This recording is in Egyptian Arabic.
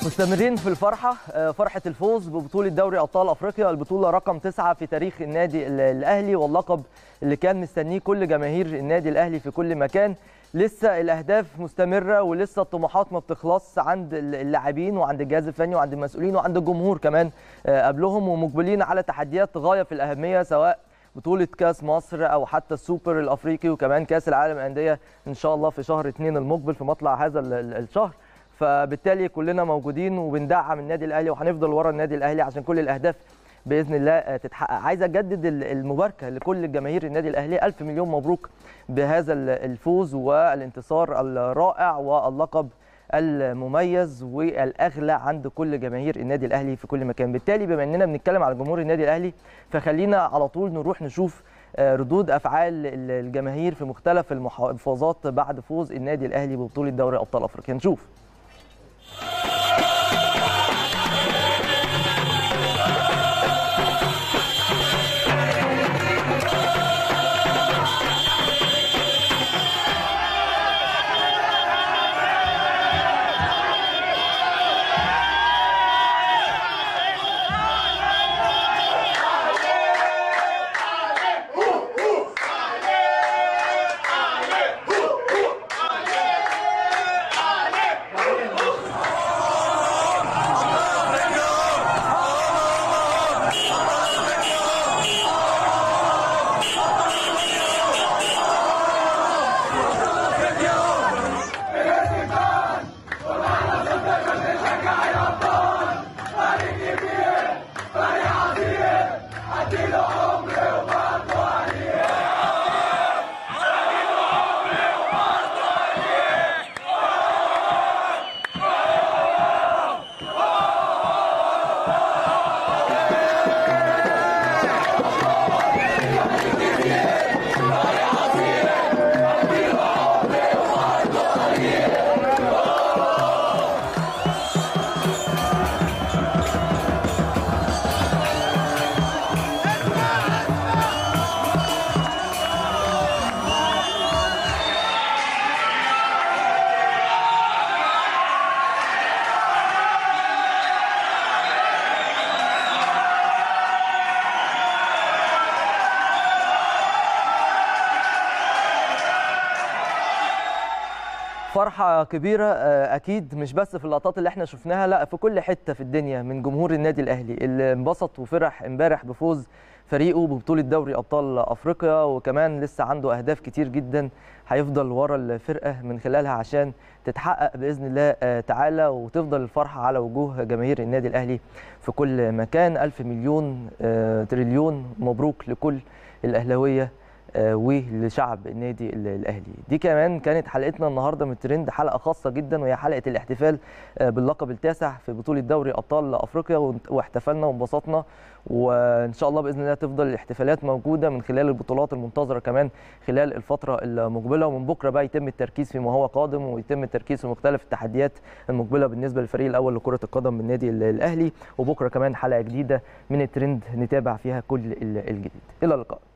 مستمرين في الفرحة فرحة الفوز ببطولة دوري أبطال أفريقيا البطولة رقم تسعة في تاريخ النادي الأهلي واللقب اللي كان مستنيه كل جماهير النادي الأهلي في كل مكان لسه الأهداف مستمرة ولسه الطموحات ما بتخلصش عند اللاعبين وعند الجهاز الفني وعند المسؤولين وعند الجمهور كمان قبلهم ومقبلين على تحديات غاية في الأهمية سواء بطولة كاس مصر أو حتى السوبر الأفريقي وكمان كاس العالم للأندية إن شاء الله في شهر اثنين المقبل في مطلع هذا الشهر فبالتالي كلنا موجودين وبندعم النادي الاهلي وهنفضل ورا النادي الاهلي عشان كل الاهداف باذن الله تتحقق عايز اجدد المباركه لكل الجماهير النادي الاهلي الف مليون مبروك بهذا الفوز والانتصار الرائع واللقب المميز والاغلى عند كل جماهير النادي الاهلي في كل مكان بالتالي بما اننا بنتكلم على جمهور النادي الاهلي فخلينا على طول نروح نشوف ردود افعال الجماهير في مختلف المحافظات بعد فوز النادي الاهلي ببطوله دوري ابطال افريقيا نشوف فرحة كبيرة أكيد مش بس في اللقطات اللي احنا شفناها لا في كل حتة في الدنيا من جمهور النادي الأهلي اللي انبسط وفرح امبارح بفوز فريقه ببطولة دوري أبطال أفريقيا وكمان لسه عنده أهداف كتير جدا هيفضل ورا الفرقة من خلالها عشان تتحقق بإذن الله تعالى وتفضل الفرحة على وجوه جماهير النادي الأهلي في كل مكان ألف مليون تريليون مبروك لكل الأهلاوية ولشعب النادي الاهلي دي كمان كانت حلقتنا النهارده من ترند حلقه خاصه جدا وهي حلقه الاحتفال باللقب التاسع في بطوله دوري ابطال افريقيا واحتفلنا وانبسطنا وان شاء الله باذن الله تفضل الاحتفالات موجوده من خلال البطولات المنتظره كمان خلال الفتره المقبله ومن بكره بقى يتم التركيز فيما هو قادم ويتم التركيز في مختلف التحديات المقبله بالنسبه للفريق الاول لكره القدم بالنادي الاهلي وبكره كمان حلقه جديده من الترند نتابع فيها كل الجديد الى اللقاء